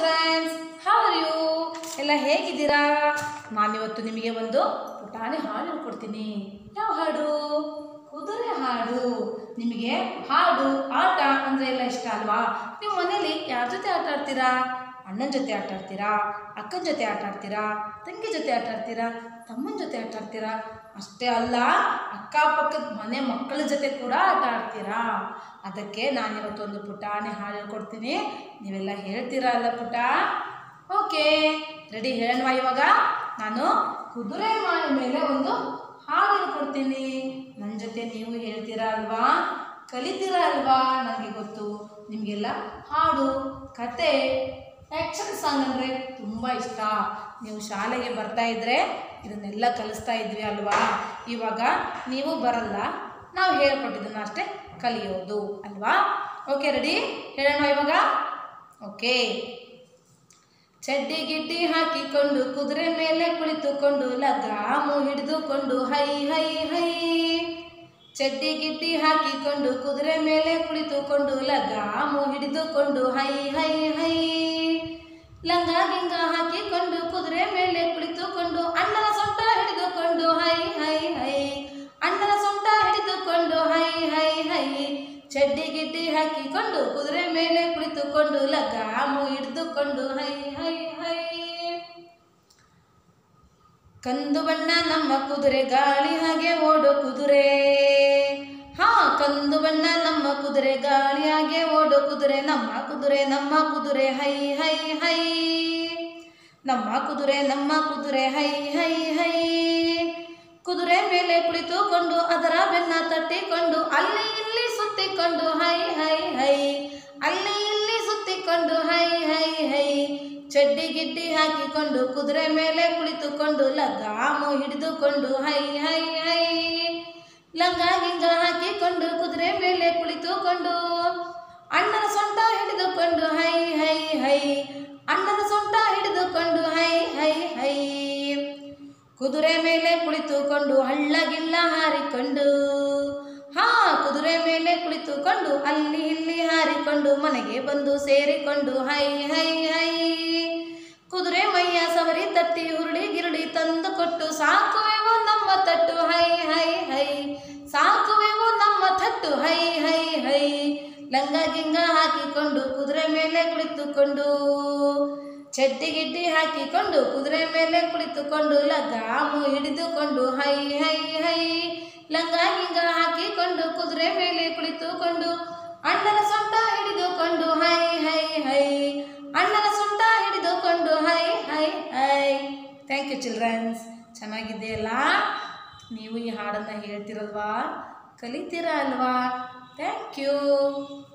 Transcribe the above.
children's how are you ಎಲ್ಲ ಹೇಗಿದ್ದೀರಾ ನಾನಿವತ್ತು ನಿಮಗೆ ಒಂದು ಪುಟಾಣಿ ಹಾಡು ಹೇಳ್ಕೊಡ್ತೀನಿ ಯಾವ ಹಾಡು ಕುದುರೆ ಹಾಡು ನಿಮಗೆ ಹಾಡು ಆಟ ಅಂದರೆ ಎಲ್ಲ ಇಷ್ಟ ಅಲ್ವಾ ನೀವು ಮನೇಲಿ ಯಾರ ಜೊತೆ ಆಟ ಆಡ್ತೀರಾ ಅಣ್ಣನ ಜೊತೆ ಆಟ ಆಡ್ತೀರಾ ಅಕ್ಕನ ಜೊತೆ ಆಟ ಆಡ್ತೀರಾ ತಂಗಿ ಜೊತೆ ಆಟ ಆಡ್ತೀರಾ ತಮ್ಮನ ಜೊತೆ ಆಟ ಆಡ್ತೀರಾ ಅಷ್ಟೇ ಅಲ್ಲ ಅಕ್ಕಪಕ್ಕದ ಮನೆ ಮಕ್ಕಳ ಜೊತೆ ಕೂಡ ಆಟ ಆಡ್ತೀರಾ ಅದಕ್ಕೆ ನಾನಿವತ್ತೊಂದು ಪುಟಾಣಿ ಹಾಡು ಹೇಳ್ಕೊಡ್ತೀನಿ ನೀವೆಲ್ಲ ಹೇಳ್ತೀರಾ ಅಲ್ಲ ಪುಟ ಓಕೆ ರೆಡಿ ಹೇಳೋಣ ಇವಾಗ ನಾನು ಕುದುರೆ ಮಾಯ ಮೇಲೆ ಒಂದು ಹಾಡು ಹೇಳ್ಕೊಡ್ತೀನಿ ನನ್ನ ಜೊತೆ ನೀವು ಹೇಳ್ತೀರಾ ಅಲ್ವಾ ಕಲಿತೀರಾ ಅಲ್ವಾ ನನಗೆ ಗೊತ್ತು ನಿಮಗೆಲ್ಲ ಹಾಡು ಕತೆ ಆ್ಯಕ್ಷನ್ ಸಾಂಗ್ ಅಂದರೆ ತುಂಬ ಇಷ್ಟ ನೀವು ಶಾಲೆಗೆ ಬರ್ತಾ ಇದ್ದರೆ ಇದನ್ನೆಲ್ಲ ಕಲಿಸ್ತಾ ಇದ್ವಿ ಅಲ್ವಾ ಇವಾಗ ನೀವು ಬರಲ್ಲ ನಾವು ಹೇಳ್ಕೊಟ್ಟಿದ್ದನ್ನ ಅಷ್ಟೇ ಕಲಿಯೋದು ಅಲ್ವಾ ಓಕೆ ರೆಡಿ ಹೇಳೋಣ ಇವಾಗ ಓಕೆ ಚಡ್ಡಿ ಗಿಡ್ಡಿ ಹಾಕಿಕೊಂಡು ಕುದುರೆ ಮೇಲೆ ಕುಳಿತುಕೊಂಡು ಲಗಾಮು ಹಿಡಿದುಕೊಂಡು ಹೈ ಹೈ ಹೈ ಚಡ್ಡಿ ಗಿಡ್ಡಿ ಹಾಕಿಕೊಂಡು ಕುದುರೆ ಮೇಲೆ ಕುಳಿತುಕೊಂಡು ಲಗಾಮು ಹಿಡಿದುಕೊಂಡು ಹೈ ಹೈ ಹೈ ಲಂಗ ಗಿಂಗ ಹಾಕಿಕೊಂಡು ಕುದುರೆ ಮೇಲೆ ಕುಳಿತುಕೊಂಡು ಅಣ್ಣನ ಸೊಂಟ ಹಿಡಿದುಕೊಂಡು ಹೈ ಹೈ ಹೈ ಅಣ್ಣನ ಸೊಂಟ ಹಿಡಿದುಕೊಂಡು ಹೈ ಹೈ ಹೈ ಚಡ್ಡಿ ಗಿಡ್ಡಿ ಹಾಕಿಕೊಂಡು ಕುದುರೆ ಮೇಲೆ ಕುಳಿತುಕೊಂಡು ಲಗಾಮು ಹಿಡಿದುಕೊಂಡು ಹೈ ಹೈ ಹೈ ಕಂದು ಬಣ್ಣ ನಮ್ಮ ಕುದುರೆ ಗಾಳಿ ಹಾಗೆ ಓಡೋ ಕುದುರೆ ಹಾ ಕಂದು ಬಣ್ಣ ನಮ್ಮ ಕುದುರೆ ಗಾಳಿ ಹಾಗೆ ಓಡೋ ಕುದುರೆ ನಮ್ಮ ಕುದುರೆ ನಮ್ಮ ಕುದುರೆ ಹೈ ಹೈ ಹೈ ನಮ್ಮ ಕುದುರೆ ನಮ್ಮ ಕುದುರೆ ಹೈ ಹೈ ಹೈ ಕುದುರೆ ಮೇಲೆ ಕುಳಿತುಕೊಂಡು ಅದರ ಬೆನ್ನ ತಟ್ಟಿಕೊಂಡು ಅಲ್ಲಿ ಇಲ್ಲಿ ಸುತ್ತಿಕೊಂಡು ಹೈ ಹೈ ಹೈ ಅಲ್ಲಿ ಇಲ್ಲಿ ಸುತ್ತಿಕೊಂಡು ಹೈ ಹೈ ಹೈ ಚಡ್ಡಿ ಗಿಡ್ಡಿ ಹಾಕಿಕೊಂಡು ಕುದುರೆ ಮೇಲೆ ಕುಳಿತುಕೊಂಡು ಲಗಾಮು ಹಿಡಿದುಕೊಂಡು ಹೈ ಹೈ ಹೈ ಲಂಗ ಗಿಂಗ ಹಾಕಿಕೊಂಡು ಕುದುರೆ ಮೇಲೆ ಕುಳಿತುಕೊಂಡು ಅಣ್ಣನ ಸೊಂಟ ಹಿಡಿದುಕೊಂಡು ಹೈ ಹೈ ಹೈ ಅಣ್ಣನ ಸೊಂಟ ಹಿಡಿದುಕೊಂಡು ಹೈ ಹೈ ಹೈ ಕುದುರೆ ಮೇಲೆ ಕುಳಿತುಕೊಂಡು ಹಳ್ಳಗಿಲ್ಲ ಹಾರಿಕೊಂಡು ಹಾ ಕುದುರೆ ಮೇಲೆ ಕುಳಿತುಕೊಂಡು ಅಲ್ಲಿ ಇಲ್ಲಿ ಹಾರಿಕೊಂಡು ಮನೆಗೆ ಬಂದು ಸೇರಿಕೊಂಡು ಹೈ ಹೈ ಹೈ ಕುದುರೆ ಮೈಯ ಸವರಿ ತಟ್ಟಿ ಹುರುಳಿ ಗಿರುಳಿ ತಂದು ಕೊಟ್ಟು ಸಾಕುವೆವು ನಮ್ಮ ತಟ್ಟು ಹೈ ಹೈ ಹೈ ಸಾಕುವೆವು ನಮ್ಮ ತಟ್ಟು ಹೈ ಹೈ ಹೈ ಲಂಗ ಗಿಂಗ ಹಾಕಿಕೊಂಡು ಕುದುರೆ ಮೇಲೆ ಕುಳಿತುಕೊಂಡು ಚಡ್ಡಿ ಗಿಡ್ಡಿ ಹಾಕಿಕೊಂಡು ಕುದುರೆ ಮೇಲೆ ಕುಳಿತುಕೊಂಡು ಲಗಾಮು ಹಿಡಿದುಕೊಂಡು ಹೈ ಹೈ ಹೈ ಲಂಗ ಗಿಂಗ ಹಾಕಿಕೊಂಡು ಕುದುರೆ ಮೇಲೆ ಕುಳಿತುಕೊಂಡು ಅಣ್ಣನ ಸೊಂಟ ಹಿಡಿದುಕೊಂಡು ಹೈ ಹೈ ಹೈ ಅಣ್ಣನ ಸೊಂಟ ಹಿಡಿದುಕೊಂಡು ಹೈ ಹೈ ಹೈ ಥ್ಯಾಂಕ್ ಯು ಚಿಲ್ಡ್ರನ್ಸ್ ಚೆನ್ನಾಗಿದೆಯಲ್ಲ ನೀವು ಈ ಹಾಡನ್ನು ಹೇಳ್ತಿರಲ್ವಾ ಕಲಿತೀರಾ ಅಲ್ವಾ ಥ್ಯಾಂಕ್ ಯು